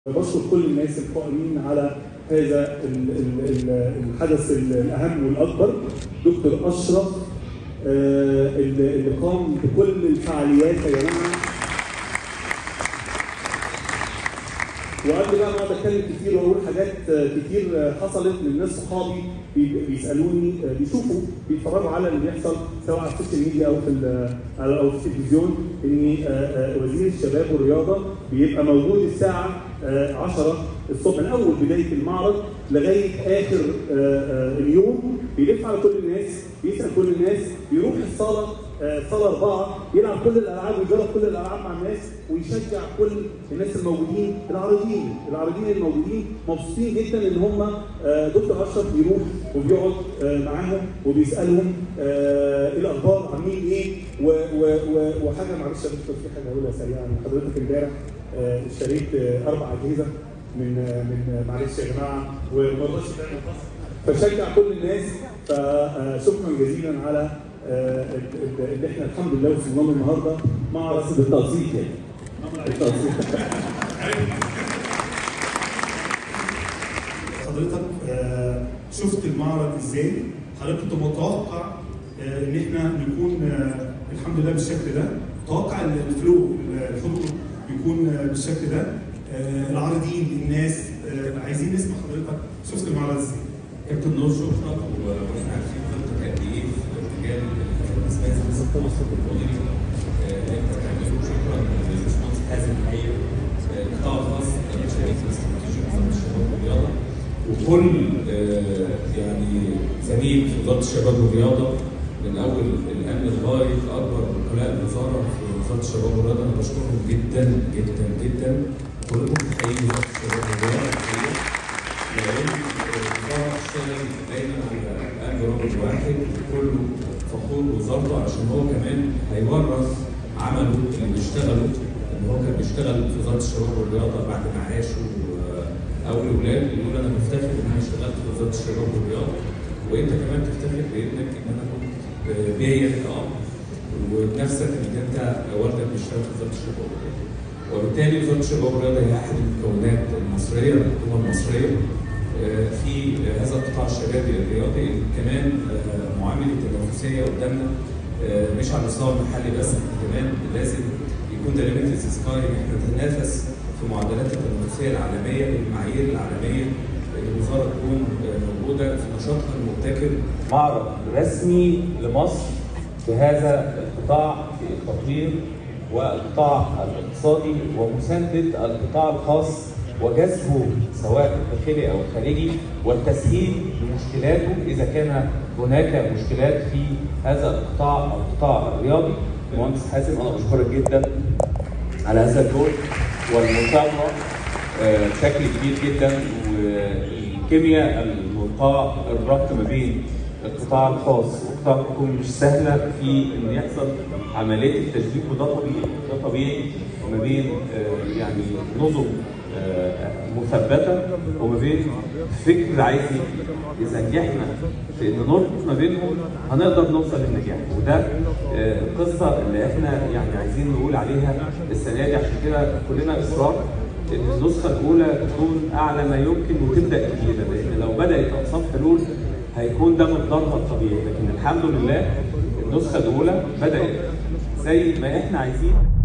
بشكر كل الناس القائمين على هذا ال- ال- ال- الحدث الاهم والاكبر دكتور اشرف آه، اللي اللي قام بكل الفعاليات يا جماعه وقبل بقى ما اقعد اتكلم كتير واقول حاجات آه، كتير آه، حصلت من ناس صحابي بي- بيسالوني آه، بيشوفوا بيتفرجوا على اللي بيحصل سواء على السوشيال ميديا او في ال- او في التلفزيون ان آه، آه، وزير الشباب والرياضه بيبقى موجود الساعه آه، 10 الصبح من اول بدايه المعرض لغايه اخر آه، آه، اليوم بيلف على كل الناس بيسال كل الناس بيروح الصاله آه، صاله اربعه يلعب كل الالعاب ويجرب كل الالعاب مع الناس ويشجع كل الناس الموجودين العارضين العارضين الموجودين مبسوطين جدا ان هم آه، دكتور اشرف بيروح وبيقعد آه، معاهم وبيسالهم آه، ايه الاخبار عاملين ايه و- و- و- وحاجه معلش يا دكتور في حاجه اقولها سريعا حضرتك امبارح آه، اشتريت آه، اربع اجهزه من آه، من آه، معلش يا جماعه وما رضاش تعمل فصل فشجع كل الناس فشكرا جزيلا على آه، ال- ال- اللي احنا الحمد لله وصلنا له النهارده مع بس بالتقسيط يعني التقسيط. حضرتك آه، شفت المعرض ازاي؟ حضرتك كنت متوقع آه، ان احنا نكون آه، الحمد لله بالشكل ده، متوقع ان الفلو الحضور يكون آه، بالشكل ده، آه، العارضين الناس آه، عايزين نسمع حضرتك شفت المعرض ازاي؟ كابتن نور شكرا واحنا عارفين خطتك قد ايه في مجال الاسباب المديري انت بتعمله شكرا للباشمهندس حازم الحقيقه القطاع الخاص كان شريك في استراتيجيه وزاره الشباب والرياضه وكل آه، يعني زميل في وزاره الشباب والرياضه من اول الامن الغاية لاكبر وكلاء الوزاره في وزاره الشباب والرياضه انا بشكرهم جدا جدا جدا كلكم تحيي وزاره الشباب والرياضه الحقيقة. لان الوزاره بتشتغل دايما على قلب رجل واحد وكله فخور بوزارته علشان هو كمان هيورث عمله اللي بيشتغله ان هو كان بيشتغل في وزاره الشباب والرياضه بعد ما عاش او الاولاد يقول انا بفتخر ان انا اشتغلت في وزاره الشباب والرياضه وانت كمان تفتخر بابنك ان انا كنت بيا كأب وبنفسك ان انت والدك بيشتغل في وزاره الشباب والرياضه وبالتالي وزاره الشباب والرياضه هي احد المكونات المصريه الحكومه المصريه آه، في هذا القطاع الشبابي الرياضي اللي كمان آه، معامله التنافسيه قدامنا آه، مش على المستوى المحلي بس كمان لازم يكون ده ليميت سكاي ان احنا نتنافس في معدلات التنافسيه العالميه المعايير العالميه اللي الوزاره تكون آه، موجوده في نشاطها المبتكر معرض رسمي لمصر بهذا القطاع في التطوير والقطاع الاقتصادي ومسانده القطاع الخاص وجذبه سواء الداخلي او الخارجي والتسهيل لمشكلاته اذا كان هناك مشكلات في هذا القطاع او القطاع الرياضي. المهندس حازم انا بشكرك جدا على هذا الدور والمثابره آه، بشكل كبير جدا والكيمياء الملقاه الربط ما بين القطاع الخاص والقطاع الحكومي مش سهله في ان يحصل عمليه التشبيك وده طبيعي ده طبيعي ما بين آه، يعني نظم آه، مثبته وما بين فكر عايز يجي. اذا نجحنا في ان نربط ما بينهم هنقدر نوصل للنجاح وده آه، القصه اللي احنا يعني عايزين نقول عليها السنه دي عشان كده كلنا اصرار ان النسخه الاولى تكون اعلى ما يمكن وتبدا جديده لان لو بدات اقساط حلول هيكون ده مقدارها الطبيعي لكن الحمد لله النسخه الاولى بدات زي ما احنا عايزين